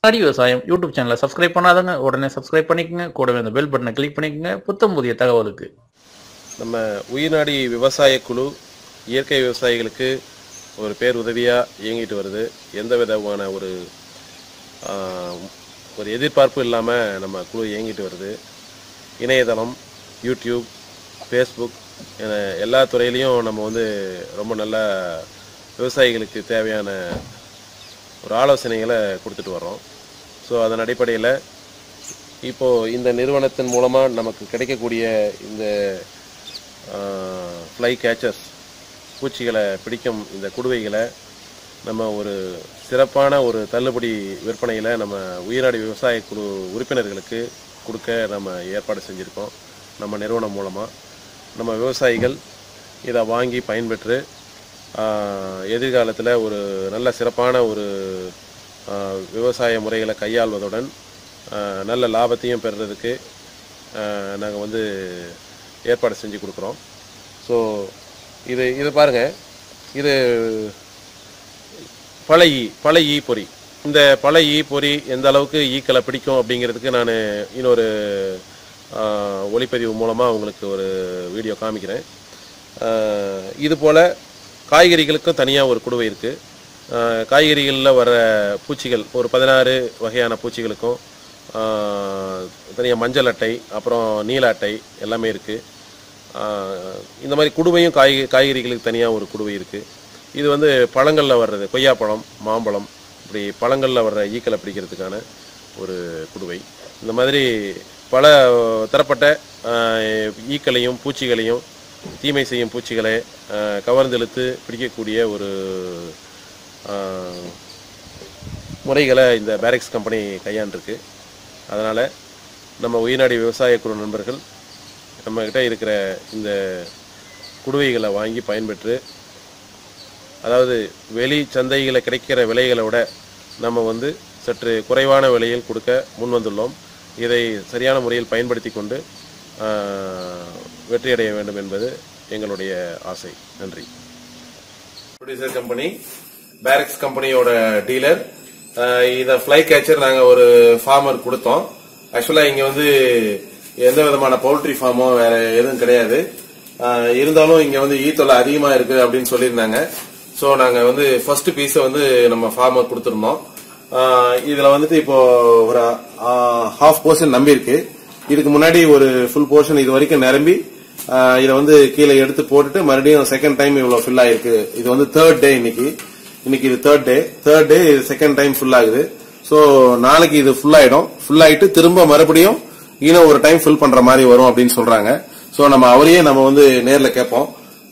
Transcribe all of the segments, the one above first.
அடி விவசாயம் யூடியூப் சேனலை சப்ஸ்கிரைப் பண்ணாதங்க உடனே சப்ஸ்கிரைப் பண்ணிக்கங்க கூடவே அந்த பெல் பட்டனை கிளிக் பண்ணிக்கங்க புத்தம் புதிய தகவலுக்கு நம்ம உயிர்நாடி விவசாய குழு இயற்கை விவசாயிகளுக்கு ஒரு பேர் உதவியாக இயங்கிட்டு வருது எந்த விதமான ஒரு ஆஹ், ஒரு எதிர்பார்ப்பு இல்லாமல் நம்ம குழு இயங்கிட்டு வருது இணையதளம் யூடியூப் ஃபேஸ்புக் என எல்லா துறையிலையும் நம்ம வந்து ரொம்ப நல்ல விவசாயிகளுக்கு தேவையான ஒரு ஆலோசனைகளை கொடுத்துட்டு வர்றோம் ஸோ அதன் அடிப்படையில் இப்போது இந்த நிறுவனத்தின் மூலமாக நமக்கு கிடைக்கக்கூடிய இந்த ஃப்ளை கேச்சர்ஸ் பூச்சிகளை பிடிக்கும் இந்த குடுவைகளை நம்ம ஒரு சிறப்பான ஒரு தள்ளுபடி விற்பனையில் நம்ம உயிராடி விவசாய குழு உறுப்பினர்களுக்கு கொடுக்க நம்ம ஏற்பாடு செஞ்சுருக்கோம் நம்ம நிறுவனம் மூலமாக நம்ம விவசாயிகள் இதை வாங்கி பயன்பெற்று ஆஹ், எதிர்காலத்தில் ஒரு நல்ல சிறப்பான ஒரு ஆஹ், விவசாய முறைகளை கையாள்வதுடன் ஆஹ், நல்ல லாபத்தையும் பெறுறதுக்கு நாங்கள் வந்து ஏற்பாடு செஞ்சு கொடுக்குறோம் ஸோ இது இது பாருங்கள் இது பழ ஈ பழ ஈ பொறி இந்த பழ ஈ பொறி எந்த அளவுக்கு ஈக்களை பிடிக்கும் அப்படிங்கிறதுக்கு நான் இன்னொரு ஆஹ், ஒளிப்பதிவு மூலமாக உங்களுக்கு ஒரு வீடியோ காமிக்கிறேன் ஆஹ், இது போல் காய்கறிகளுக்கும் தனியாக ஒரு குடுவை இருக்குது காய்கறிகளில் வர பூச்சிகள் ஒரு பதினாறு வகையான பூச்சிகளுக்கும் தனியாக மஞ்சள் அட்டை அப்புறம் நீல அட்டை எல்லாமே இருக்குது இந்த மாதிரி குடுவையும் காய் காய்கறிகளுக்கு தனியாக ஒரு குடுவை இருக்குது இது வந்து பழங்களில் வர்றது கொய்யாப்பழம் மாம்பழம் இப்படி பழங்களில் வர்ற ஈக்களை பிடிக்கிறதுக்கான ஒரு குடுவை இந்த மாதிரி பல தரப்பட்ட ஆஹ், ஈக்களையும் பூச்சிகளையும் தீமை செய்யும் பூச்சிகளை ஆஹ், கவர்ந்தெழுத்து பிடிக்கக்கூடிய ஒரு ஆஹ், முறைகளை இந்த பேரிக்ஸ் கம்பெனி கையாண்டிருக்கு அதனால் நம்ம உயிர்நாடி விவசாய குழு நண்பர்கள் நம்மக்கிட்ட இருக்கிற இந்த குடுவைகளை வாங்கி பயன்பெற்று அதாவது வெளி சந்தைகளில் கிடைக்கிற விலைகளை விட நம்ம வந்து சற்று குறைவான விலையில் கொடுக்க முன் வந்துள்ளோம் இதை சரியான முறையில் பயன்படுத்தி கொண்டு ஆஹ், வெற்றியடைய வேண்டும் என்பது எங்களுடைய ஆசை நன்றி ப்ரொடியூசர் கம்பெனி பேரக்ஸ் கம்பெனியோட டீலர் இதை ஃப்ளை கேச்சர் நாங்கள் ஒரு ஃபார்மர் கொடுத்தோம் ஆக்சுவலாக இங்கே வந்து எந்த விதமான பவுல்ட்ரி ஃபார்மோ வேற எதுவும் கிடையாது அஹ், இருந்தாலும் இங்கே வந்து ஈ தொல்லை அதிகமாக இருக்கு அப்படின்னு சொல்லியிருந்தாங்க ஸோ நாங்கள் வந்து ஃபர்ஸ்ட் பீஸை வந்து நம்ம ஃபார்மர் கொடுத்துருந்தோம் அஹ், இதுல வந்துட்டு இப்போ ஒரு ஹாஃப் போர்ஷன் நம்பி இருக்கு இதுக்கு முன்னாடி ஒரு ஃபுல் போர்ஷன் இது வரைக்கும் நிரம்பி ஆஹ் இதை வந்து கீழே எடுத்து போட்டுட்டு மறுபடியும் செகண்ட் டைம் இவ்வளவு ஃபில் ஆயிருக்கு இது வந்து தேர்ட் டே இன்னைக்கு இன்னைக்கு இது தேர்ட் டே தேர்ட் டே இது செகண்ட் டைம் ஃபுல் ஆகுது ஸோ நாளைக்கு இது ஃபுல் ஆயிடும் ஃபுல் ஆயிட்டு திரும்ப மறுபடியும் இன்னும் ஒரு டைம் ஃபில் பண்ற மாதிரி வரும் அப்படின்னு சொல்றாங்க ஸோ நம்ம அவரையே நம்ம வந்து நேர்ல கேட்போம்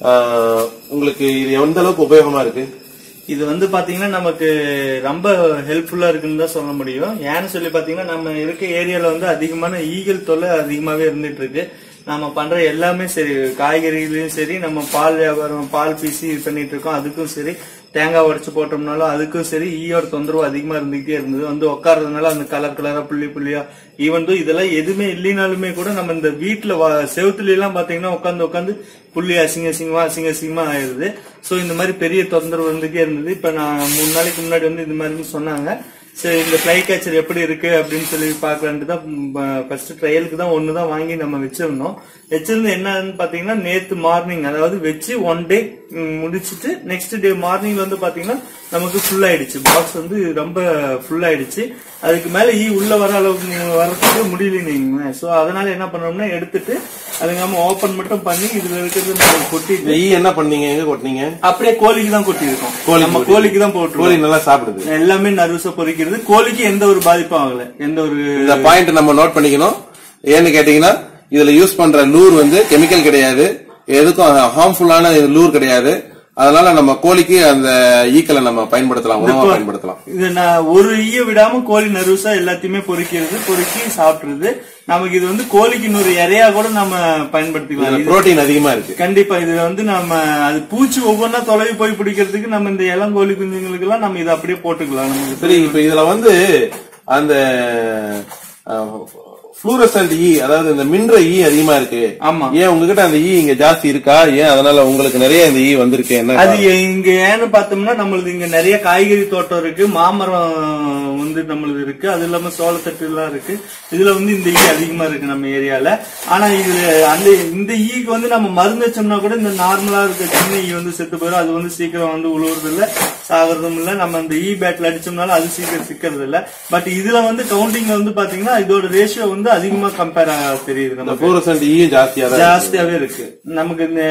ஆஹ் உங்களுக்கு இது எந்த அளவுக்கு உபயோகமா இருக்கு இது வந்து பாத்தீங்கன்னா நமக்கு ரொம்ப ஹெல்ப்ஃபுல்லா இருக்குன்னு தான் சொல்ல முடியும் ஏன்னு சொல்லி பாத்தீங்கன்னா நம்ம இருக்க ஏரியால வந்து அதிகமான ஈகல் தொல்லை அதிகமாவே இருந்துட்டு இருக்கு நம்ம பண்ற எல்லாமே சரி காய்கறிகளையும் சரி நம்ம பால் வியாபாரம் பால் பீசி இது பண்ணிட்டு இருக்கோம் அதுக்கும் சரி தேங்காய் உடைச்சு போட்டோம்னாலும் அதுக்கும் சரி ஈயோட தொந்தரவு அதிகமா இருந்துகிட்டே இருந்தது வந்து உட்கார்றதுனால அந்த கலர் கலரா புள்ளி புள்ளியா ஈவன் தோ இதெல்லாம் எதுவுமே இல்லைனாலுமே கூட நம்ம இந்த வீட்டுல வ- செவுத்துல எல்லாம் பாத்தீங்கன்னா உட்காந்து உட்காந்து புள்ளி அசிங்க அசிங்கமா அசிங்க அசிங்கமா ஆயிருது சோ இந்த மாதிரி பெரிய தொந்தரவு இருந்துட்டே இருந்தது இப்ப நான் மூணு நாளைக்கு முன்னாடி வந்து இந்த மாதிரி சொன்னாங்க சரி இந்த ஃப்ளை கேச்சர் எப்படி இருக்கு அப்படின்னு சொல்லி பாக்கலான்ட்டு தான் ஃபர்ஸ்ட் ட்ரையலுக்கு தான் ஒன்று தான் வாங்கி நம்ம வச்சிருந்தோம் வச்சிருந்து என்னன்னு பாத்தீங்கன்னா நேத்து மார்னிங் அதாவது வச்சு ஒன் டே முடிச்சிட்டு நெக்ஸ்ட் டே மார்னிங் வந்து பாத்தீங்கன்னா நமக்கு ஃபுல் ஆயிடுச்சு பாக்ஸ் வந்து ரொம்ப ஃபுல் ஆயிடுச்சு அதுக்கு மேல ஈ உள்ள வர அளவுக்கு வரதுக்கு முடியல சோ அதனால என்ன பண்ணோம்னா எடுத்துட்டு அதுக்காம ஓபன் மட்டும் பண்ணி இதுல இருக்கிறது நம்ம கொட்டிட்டு இந்த ஈ என்ன பண்ணீங்க எங்க கொட்டினீங்க அப்படியே கோழிக்கு தான் கொட்டியிருக்கோம் கோழிக்கு நம்ம கொட்டி- கோழிக்கு தான் போட்டுருவோம் கோழி நல்லா சாப்பிடுது எல்லாமே நர்வஸா பொறிக்கிறது கோழிக்கு எந்த ஒரு பாதிப்பும் ஆகல எந்த ஒரு இந்த பாயிண்ட் நம்ம நோட் பண்ணிக்கணும் ஏன்னு கேட்டீங்கன்னா இதுல யூஸ் பண்ற லூர் வந்து கெமிக்கல் கிடையாது எதுக்கும் ஹார்ம்ஃபுல்லான லூர் கிடையாது அதனால நம்ம கோழிக்கு அந்த ஈக்களை நம்ம பயன்படுத்தலாம் உணவா பயன்படுத்தலாம் இது நான் ஒரு ஈய விடாம கோழி நர்வஸா எல்லாத்தையுமே பொறிக்கிறது பொறுக்கி சாப்பிடுறது நமக்கு இது வந்து கோழிக்கு இன்னொரு இறையா கூட நம்ம பயன்படுத்திக்கலாம் இது புரோட்டீன் அதிகமா இருக்கு கண்டிப்பா கண்டிப்பா இது வந்து நம்ம அது பூச்சி ஒவ்வொன்றா தொலைவி போய் பிடிக்கிறதுக்கு நம்ம இந்த இளங்கோழி குஞ்சுங்களுக்கு எல்லாம் நம்ம இதை அப்படியே போட்டுக்கலாம் நமக்கு சரி இப்ப இதுல வந்து அந்த புளூரசன்ட் ஈ அதாவது இந்த மின்ற ஈ அதிகமா இருக்கு ஆமா. ஏன் உங்ககிட்ட அந்த ஈ இங்க ஜாஸ்தி இருக்கா ஏன் அதனால உங்களுக்கு நிறைய இந்த ஈ வந்திருக்கு என்ன அது இங்க ஏன்னு பார்த்தோம்னா நம்மளுக்கு இங்க நிறைய காய்கறி தோட்டம் இருக்கு மாமரம் வந்து நம்மளுக்கு இருக்கு அது இல்லாம சோளத்தட்டு எல்லாம் இருக்கு இதுல வந்து இந்த ஈ அதிகமா இருக்கு நம்ம ஏரியால ஆனா இது அந்த இந்த ஈக்கு வந்து நம்ம மருந்து வச்சோம்னா கூட இந்த நார்மலா இருக்க சின்ன ஈ வந்து செத்து போயிடும் அது வந்து சீக்கிரம் வந்து உழுவுறது இல்ல சாகிறதும் இல்ல நம்ம அந்த ஈ பேட்ல அடிச்சோம்னாலும் அது சீக்கிரம் சிக்கிறது இல்ல பட் இதுல வந்து கவுண்டிங்ல வந்து பாத்தீங்கன்னா இதோட ரேஷியோ வந்து அதிகமா கம்பேர் தெரியுது இந்த நமக்கு fluorescent ஈயும் ஜாஸ்தியா தான் இருக்கு. ஜாஸ்தியாவே இருக்கு நமக்கு இந்த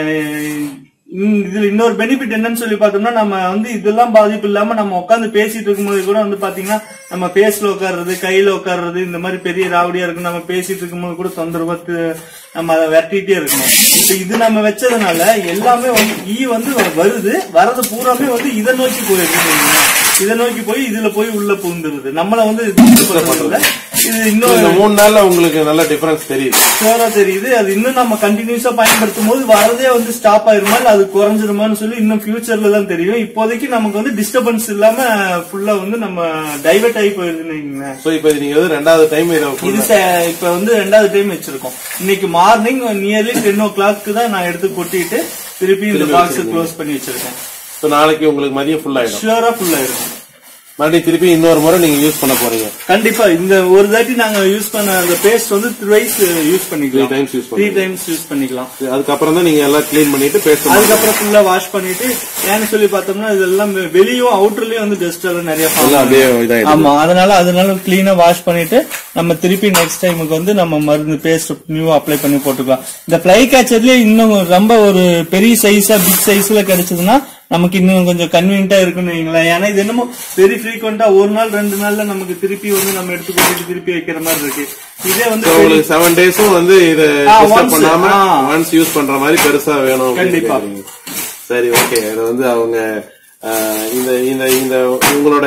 இந்த- இதுல இன்னொரு பெனிஃபிட் என்னன்னு சொல்லி பார்த்தோம்னா நம்ம வந்து இதெல்லாம் பாதிப்பு இல்லாம நம்ம உட்காந்து பேசிட்டு இருக்கும்போது கூட வந்து பாத்தீங்கன்னா நம்ம பேஸ்ல உட்கார்றது கையில உட்கார்றது இந்த மாதிரி பெரிய ராவடியா இருக்கு நம்ம பேசிட்டு இருக்கும்போது கூட தொந்தரவு து- நம்ம அதை விரட்டிட்டே இருக்கணும் இப்ப இது நம்ம வச்சதுனால எல்லாமே வந்து ஈ வந்து வருது வரது பூராமே வந்து இதை நோக்கி போயிருக்கு இதை நோக்கி போய் இதுல போய் உள்ள பூந்துருது நம்மள வந்து இது பண்றது இல்ல. இது So, இன்னும் இந்த மூணு நாள்ல உங்களுக்கு நல்ல டிஃபரன்ஸ் தெரியுது ஷோரா தெரியுது அது இன்னும் நம்ம கண்டினியூஸா பயன்படுத்தும் போது வரதே வந்து ஸ்டாப் ஆயிருமா இல்ல அது குறைஞ்சிருமான்னு சொல்லி இன்னும் ஃபியூச்சர்ல தான் தெரியும் இப்போதைக்கு நமக்கு வந்து டிஸ்டர்பன்ஸ் இல்லாம ஃபுல்லா வந்து நம்ம டைவர்ட் ஆகி போயிருதுன்னு வைங்களேன். சோ இப்போ இது நீங்க வந்து ரெண்டாவது டைம் இதை இது ச- இப்ப வந்து ரெண்டாவது டைம் வச்சிருக்கோம் இன்னைக்கு morning nearly ten o'clock தான் நான் எடுத்து கொட்டிட்டு திருப்பி இந்த பாக்ஸ் க்ளோஸ் பண்ணி வச்சிருக்கேன் இப்போ நாளைக்கு உங்களுக்கு மதியம் ஃபுல் ஆயிடும் ஷுவரா ஃபுல் ஆயிருக்கும் மறுபடியும் திருப்பி இன்னொரு முறை நீங்க யூஸ் பண்ண போறீங்க கண்டிப்பா இந்த ஒரு தாட்டி நாங்க யூஸ் பண்ண அந்த பேஸ்ட் வந்து த்ரைஸ் யூஸ் பண்ணிக்கலாம் Three times use three times use பண்ணிக்கலாம் அதுக்கப்புறம் தான் நீங்க எல்லாம் க்ளீன் பண்ணிட்டு பேஸ்ட் அதுக்கப்புறம் ஃபுல்லா வாஷ் பண்ணிட்டு ஏன்னு சொல்லி பார்த்தோம்னா இதெல்லாம் வெளியும் அவுட்டர்லயும் வந்து டஸ்ட் எல்லாம் நிறைய form எல்லாம் அப்படியே இதாயிடும் ஆமா அதனால அதனால கிளீனா வாஷ் பண்ணிட்டு நம்ம திருப்பி நெக்ஸ்ட் டைமுக்கு வந்து நம்ம மருந்து பேஸ்ட் நியூ அப்ளை பண்ணி போட்டுக்கலாம் இந்த ஃபிளை கேச்சர்லயே இன்னும் ரொம்ப ஒரு பெரிய சைஸா பிக் சைஸ்ல கிடைச்சதுன்னா நமக்கு இன்னும் கொஞ்சம் கன்வீனியன்டா இருக்குன்னு வைங்களேன் ஏன்னா இது என்னமோ வெரி ஃப்ரீக்வெண்டா ஒரு நாள் ரெண்டு நாள்ல நமக்கு திருப்பி வந்து நம்ம எடுத்து போட்டுட்டு திருப்பி வைக்கிற மாதிரி இருக்கு இதே வந்து So, உங்களுக்கு செவன் டேஸும் வந்து இத ஆ, டிஸ்டர்ப் once, பண்ணாம ஆ. ஒன்ஸ் யூஸ் பண்ற மாதிரி பெருசா வேணும் அப்படின்னு கண்டிப்பா. கேக்குறீங்க. சரி ஓகே இது வந்து அவங்க ஆ, இந்த இந்த இந்த உங்களோட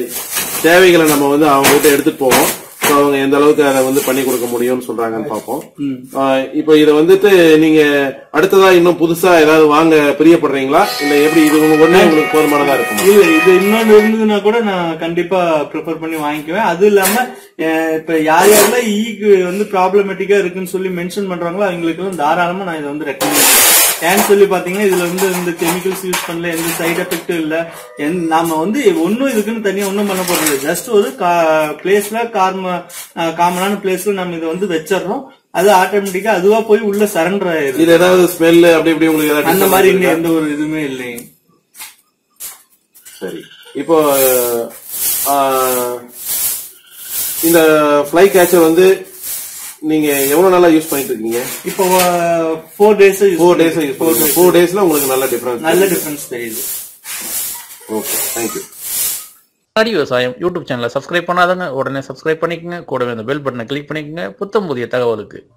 தேவைகளை நம்ம வந்து அவங்க கிட்ட எடுத்துட்டு போவோம் So, அவங்க எந்த அளவுக்கு அதை வந்து பண்ணி கொடுக்க முடியும்னு சொல்றாங்கன்னு பார்ப்போம் ஆ, இப்போ இத வந்துட்டு நீங்க அடுத்ததா இன்னும் புதுசா ஏதாவது வாங்க பிரியப்படுறீங்களா இல்ல எப்படி இது உங்க உடனே உங்களுக்கு போதுமானதா இருக்குமா இல்ல இது இன்னொன்று இருந்ததுன்னா கூட நான் கண்டிப்பா ப்ரிஃபர் பண்ணி வாங்கிக்குவேன் அது இல்லாம அஹ், இப்ப யார் யாரெல்லாம் ஈக்கு வந்து ப்ராப்ளமேட்டிக்கா இருக்குன்னு சொல்லி மென்ஷன் பண்றாங்களோ அவங்களுக்கு எல்லாம் தாராளமா நான் இதை வந்து ரெக்கமெண்ட் பண்ணுவேன் ஏன்னு சொல்லி பாத்தீங்கன்னா இதுல வந்து எந்த கெமிக்கல்ஸ் யூஸ் பண்ணல எந்த சைடு எஃபெக்டும் இல்ல எந்த- நாம வந்து ஒன்னும் இதுக்குன்னு தனியா ஒன்னும் பண்ண போறது ஜஸ்ட் ஒரு பிளேஸ்ல கார்ம காமனான பிளேஸ்ல நம்ம இதை வந்து வச்சிடறோம் அது ஆட்டோமேட்டிக்கா அதுவா போய் உள்ள சரண்டர் ஆயிருது இது ஏதாவது ஸ்மெல் அப்படி இப்படி உங்களுக்கு ஏதாவது அந்த மாதிரி இன்னும் எந்த ஒரு இதுவுமே இல்லைங்க சரி இப்போ ஆஹ், இந்த ஃப்ளை கேச்சர் வந்து நீங்க எவ்வளவு நாளா யூஸ் பண்ணிட்டு இருக்கீங்க இப்போ four days four days use பண்ணுங்க ஃபோர் டேஸ்ல உங்களுக்கு நல்ல டிஃபரன்ஸ் நல்ல டிஃபரன்ஸ் தெரியுது ஓகே தேங்க்யூ அடி விவசாயம் யூடியூப் சேனலை சப்ஸ்கிரைப் பண்ணாதங்க உடனே சப்ஸ்கிரைப் பண்ணிக்கங்க கூடவே அந்த பெல் பட்டனை கிளிக் பண்ணிக்கங்க புத்தம் புதிய தகவலுக்கு